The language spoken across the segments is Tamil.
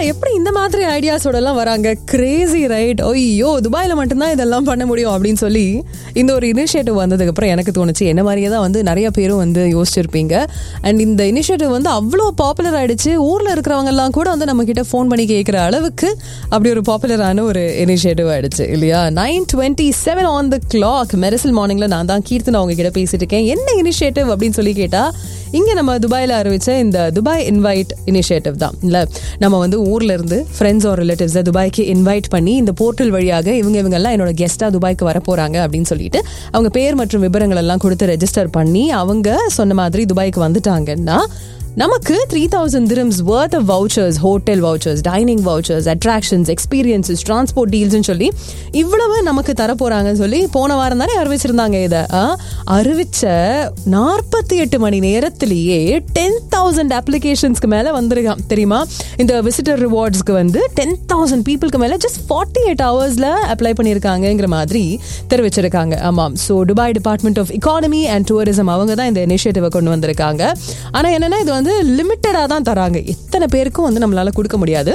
எப்படி இந்த மாதிரி ஐடியாஸோட எல்லாம் வராங்க கிரேசி ரைட் ஐயோ துபாயில மட்டும்தான் இதெல்லாம் பண்ண முடியும் அப்படின்னு சொல்லி இந்த ஒரு இனிஷியேட்டிவ் வந்ததுக்கு அப்புறம் எனக்கு தோணுச்சு என்ன மாதிரியே தான் வந்து நிறைய பேரும் வந்து யோசிச்சிருப்பீங்க அண்ட் இந்த இனிஷியேட்டிவ் வந்து அவ்வளோ பாப்புலர் ஆயிடுச்சு ஊர்ல இருக்கிறவங்க எல்லாம் கூட வந்து நம்ம கிட்ட ஃபோன் பண்ணி கேட்குற அளவுக்கு அப்படி ஒரு பாப்புலரான ஒரு இனிஷியேட்டிவ் ஆயிடுச்சு இல்லையா nine twenty seven on the clock Mersal மார்னிங்ல நான் தான் கீர்த்தனா அவங்க கிட்ட பேசிட்டு இருக்கேன் என்ன இனிஷியேட்டிவ் அப்படின்னு சொல்லி கேட்டா இங்க நம்ம துபாயில அறிவிச்ச இந்த துபாய் இன்வைட் இனிஷியேட்டிவ் தான் இல்ல நம்ம வந்து ஊர்ல இருந்து ஃப்ரெண்ட்ஸ் ஆர் ரிலேட்டிவ்ஸை துபாய்க்கு இன்வைட் பண்ணி இந்த போர்ட்டல் வழியாக இவங்க இவங்க எல்லாம் என்னோட கெஸ்டா துபாய்க்கு வர போறாங்க அப்படின்னு சொல்லிட்டு அவங்க பேர் மற்றும் விவரங்கள் எல்லாம் கொடுத்து ரெஜிஸ்டர் பண்ணி அவங்க சொன்ன மாதிரி துபாய்க்கு வந்துட்டாங்கன்னா நமக்கு three thousand dirhams worth of vouchers hotel vouchers dining vouchers attractions experiences transport டீல்ஸ்னு சொல்லி இவ்வளவு நமக்கு தர போறாங்கன்னு சொல்லி போன வாரம் தானே அறிவிச்சிருந்தாங்க இதை ஆ, அறிவிச்ச நாற்பத்தி எட்டு மணி நேரத்திலேயே டென் தௌசண்ட் அப்ளிகேஷன்ஸ்க்கு மேல வந்திருக்கான் தெரியுமா இந்த விசிட்டர் ரிவார்ட்ஸ்க்கு வந்து டென் தௌசண்ட் பீப்புளுக்கு மேல ஜஸ்ட் ஃபார்ட்டி எயிட் ஹவர்ஸ்ல அப்ளை பண்ணியிருக்காங்கங்கிற மாதிரி தெரிவிச்சிருக்காங்க ஆமாம் so Dubai department of economy and tourism அவங்க தான் இந்த இனிஷியேட்டிவை கொண்டு வந்திருக்காங்க ஆனா என்னன்னா இது வந்து லிமிட்டடாக தான் தராங்க எத்தனை பேருக்கும் வந்து நம்மளால கொடுக்க முடியாது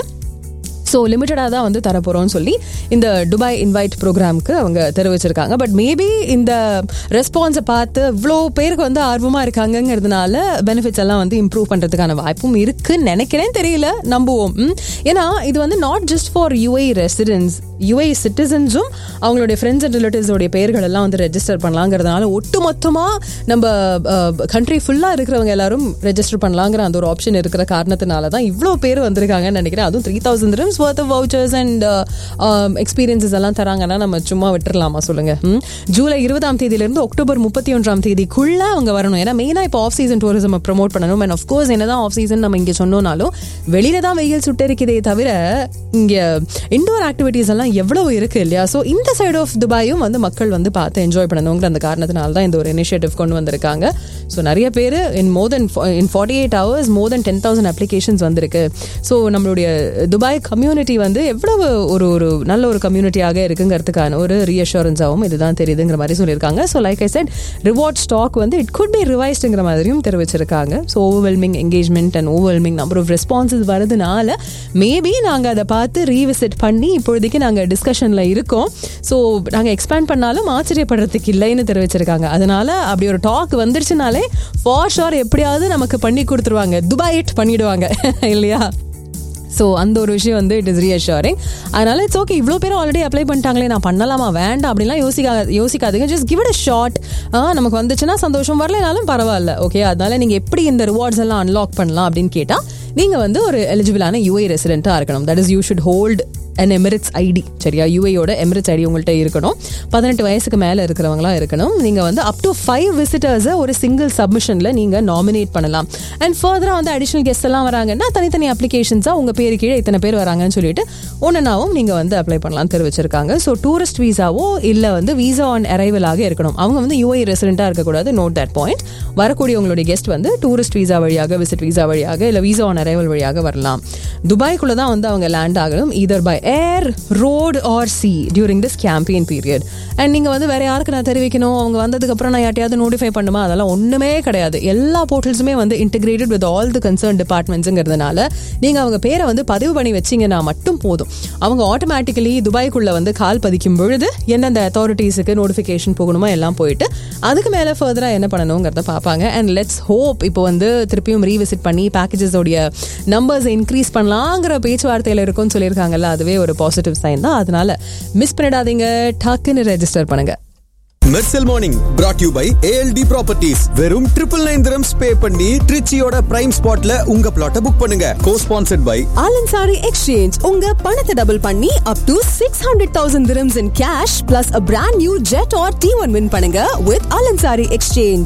ஸோ லிமிட்டடாக தான் வந்து தரப்போகிறோம்னு சொல்லி இந்த துபாய் இன்வைட் ப்ரோக்ராம்க்கு அவங்க தெரிவிச்சிருக்காங்க பட் மேபி இந்த ரெஸ்பான்ஸை பார்த்து இவ்வளோ பேருக்கு வந்து ஆர்வமாக இருக்காங்கங்கிறதுனால பெனிஃபிட்ஸ் எல்லாம் வந்து இம்ப்ரூவ் பண்ணுறதுக்கான வாய்ப்பும் இருக்குன்னு நினைக்கிறேன் தெரியல நம்புவோம் ம். ஏன்னா இது வந்து not just for UAE residents UAE சிட்டிசன்ஸும் அவங்களுடைய ஃப்ரெண்ட்ஸ் அண்ட் ரிலேட்டிவ்ஸோடைய பெயர்கள் எல்லாம் வந்து ரெஜிஸ்டர் பண்ணலாங்கிறதுனால ஒட்டுமொத்தமாக நம்ம கண்ட்ரி ஃபுல்லாக இருக்கிறவங்க எல்லாரும் ரெஜிஸ்டர் பண்ணலாங்கிற அந்த ஒரு ஆப்ஷன் இருக்கிற காரணத்தினால தான் இவ்வளோ பேர் வந்திருக்காங்கன்னு நினைக்கிறேன் அதுவும் three thousand dirhams worth of vouchers and experiences எல்லாம் தராங்கன்னா நம்ம சும்மா விட்டுறலாமா சொல்லுங்க ம்? ஜூலை இருபதாம் தேதியிலிருந்து அக்டோபர் முப்பத்தி ஒன்றாம் தேதிக்குள்ள அவங்க வரணும் ஏன்னா மெயினாக இப்போ ஆஃப் சீசன் டூரிசம் ப்ரமோட் பண்ணணும் அண்ட் ஆஃப்கோர்ஸ் என்னதான் ஆஃப் சீசன் நம்ம இங்கே சொன்னோம்னாலும் வெளியில தான் வெயில் சுட்டரிக்குதே தவிர இங்க இண்டோர் ஆக்டிவிட்டீஸ் எல்லாம் எவ்வளவு இருக்கு இல்லையா ஸோ இந்த சைடு ஆஃப் துபாயும் வந்து மக்கள் வந்து பார்த்து என்ஜாய் பண்ணணுங்கிற அந்த காரணத்தினால தான் இந்த ஒரு இனிஷியேட்டிவ் கொண்டு வந்திருக்காங்க ஸோ நிறைய பேர் in more than in forty eight hours more than ten thousand applications வந்திருக்கு ஸோ நம்மளுடைய துபாய் கம்யூனிட்டி வந்து எவ்வளவு ஒரு ஒரு நல்ல ஒரு கம்யூனிட்டியாக இருக்குங்கிறதுக்கான ஒரு ரீஅஷூரன்ஸாகவும் இதுதான் தெரியுதுங்கிற மாதிரி சொல்லியிருக்காங்க so like I said reward stack வந்து இட் குட் பி ரிவைஸ்டுங்கிற மாதிரியும் தெரிவிச்சிருக்காங்க so overwhelming engagement and overwhelming number of responses வரதுனால மேபி நாங்கள் அதை பார்த்து ரீவிசிட் பண்ணி இப்பொழுதைக்கு நாங்கள் டிஸ்கஷனில் இருக்கோம் ஸோ நாங்கள் எக்ஸ்பேண்ட் பண்ணாலும் ஆச்சரியப்படுறதுக்கு இல்லைன்னு தெரிவிச்சிருக்காங்க அதனால அப்படி ஒரு டாக் வந்துருச்சுனாலே ஃபார் ஷோர் எப்படியாவது நமக்கு பண்ணி கொடுத்துருவாங்க துபாயிட் பண்ணிடுவாங்க இல்லையா ஸோ அந்த ஒரு விஷயம் வந்து இட் இஸ் ரீஅஷூரிங் அதனால இட்ஸ் ஓகே இவ்வளோ பேர் ஆல்ரெடி அப்ளை பண்ணிட்டாங்களே நான் பண்ணலாமா வேண்டாம் அப்படின்லாம் யோசிக்கா யோசிக்காதீங்க just give it a shot நமக்கு வந்துச்சுன்னா சந்தோஷம் வரலைனாலும் பரவாயில்ல ஓகே அதனால நீங்கள் எப்படி இந்த ரிவார்ட்ஸ் எல்லாம் அன்லாக் பண்ணலாம் அப்படின்னு கேட்டால் நீங்கள் வந்து ஒரு எலிஜிபிளான யூஏ ரெசிடென்ட்டாக இருக்கணும் that is you should hold an Emirates ID சரியா யூஏயோட எமிரேட்ஸ் ஐடி உங்கள்கிட்ட இருக்கணும் பதினெட்டு வயசுக்கு மேலே இருக்கிறவங்களா இருக்கணும் நீங்கள் வந்து அப் டு ஃபைவ் விசிட்டர்ஸை ஒரு சிங்கிள் சப்மிஷனில் நீங்கள் நாமினேட் பண்ணலாம் அண்ட் ஃபர்தராக வந்து அடிஷனல் கெஸ்ட் எல்லாம் வராங்கன்னா தனித்தனி அப்ளிகேஷன்ஸாக உங்கள் பேர் கீழே இத்தனை பேர் வராங்கன்னு சொல்லிட்டு ஒன்றுனாவும் நீங்கள் வந்து அப்ளை பண்ணலாம் தெரிவிச்சிருக்காங்க ஸோ டூரிஸ்ட் வீசாவோ இல்லை வந்து வீசா ஆன் அரைவலாக இருக்கணும் அவங்க வந்து யூஏ ரெசிடென்ட்டாக இருக்கக்கூடாது நோட் தட் பாயிண்ட் வரக்கூடிய உங்களுடைய கெஸ்ட் வந்து டூரிஸ்ட் வீசா வழியாக விசிட் வீசா வழியாக இல்லை வீசா ஆன் அரைவல் வழியாக வரலாம் துபாய்க்குள்ள தான் வந்து அவங்க லேண்ட் ஆகணும் either by air road or sea during this campaign period and நீங்கள் வந்து வேற யாருக்கு நான் தெரிவிக்கணும் அவங்க வந்ததுக்கு அப்புறம் நான் யார்ட்டையாவது நோட்டிஃபை பண்ணுமா அதெல்லாம் ஒன்றுமே கிடையாது எல்லா போர்ட்டல்ஸுமே வந்து integrated with all the concern டிபார்ட்மெண்ட்ஸுங்கிறதுனால நீங்கள் அவங்க பேரை வந்து பதிவு பண்ணி வச்சீங்கன்னா மட்டும் போதும் அவங்க ஆட்டோமேட்டிக்கலி துபாய்க்குள்ள வந்து கால் பதிக்கும் பொழுது எந்தெந்த அத்தாரிட்டிஸுக்கு நோட்டிஃபிகேஷன் போகணுமோ எல்லாம் போயிட்டு அதுக்கு மேலே ஃபர்தராக என்ன பண்ணணுங்கிறத பார்ப்பாங்க அண்ட் லெட்ஸ் ஹோப் இப்போ வந்து திருப்பியும் ரீவிசிட் பண்ணி பேக்கேஜஸோடைய நம்பர்ஸ் இன்க்ரீஸ் பண்ணலாங்கிற பேச்சுவார்த்தையில் இருக்கும்னு சொல்லியிருக்காங்கல்ல அதுவே ஒரு பாசிட்டிவ் சைன் தான் அதனால மிஸ் பண்ணிடாதீங்க டக்குன்னு ரெஜிஸ்டர் பண்ணுங்க Mersal morning brought you by ALT properties வெறும் ட்ரிபிள் நைன் திரம்ஸ் பே பண்ணி ட்ரிச்சியோட பிரைம் ஸ்பாட்ல உங்க பிளாட்டை புக் பண்ணுங்க co sponsored by Al Ansari exchange உங்க பணத்தை டபுள் பண்ணி up to six hundred thousand dirhams in cash plus a brand new Jetour T one win பண்ணுங்க வித் ஆலன்சாரி எக்ஸ்சேஞ்ச்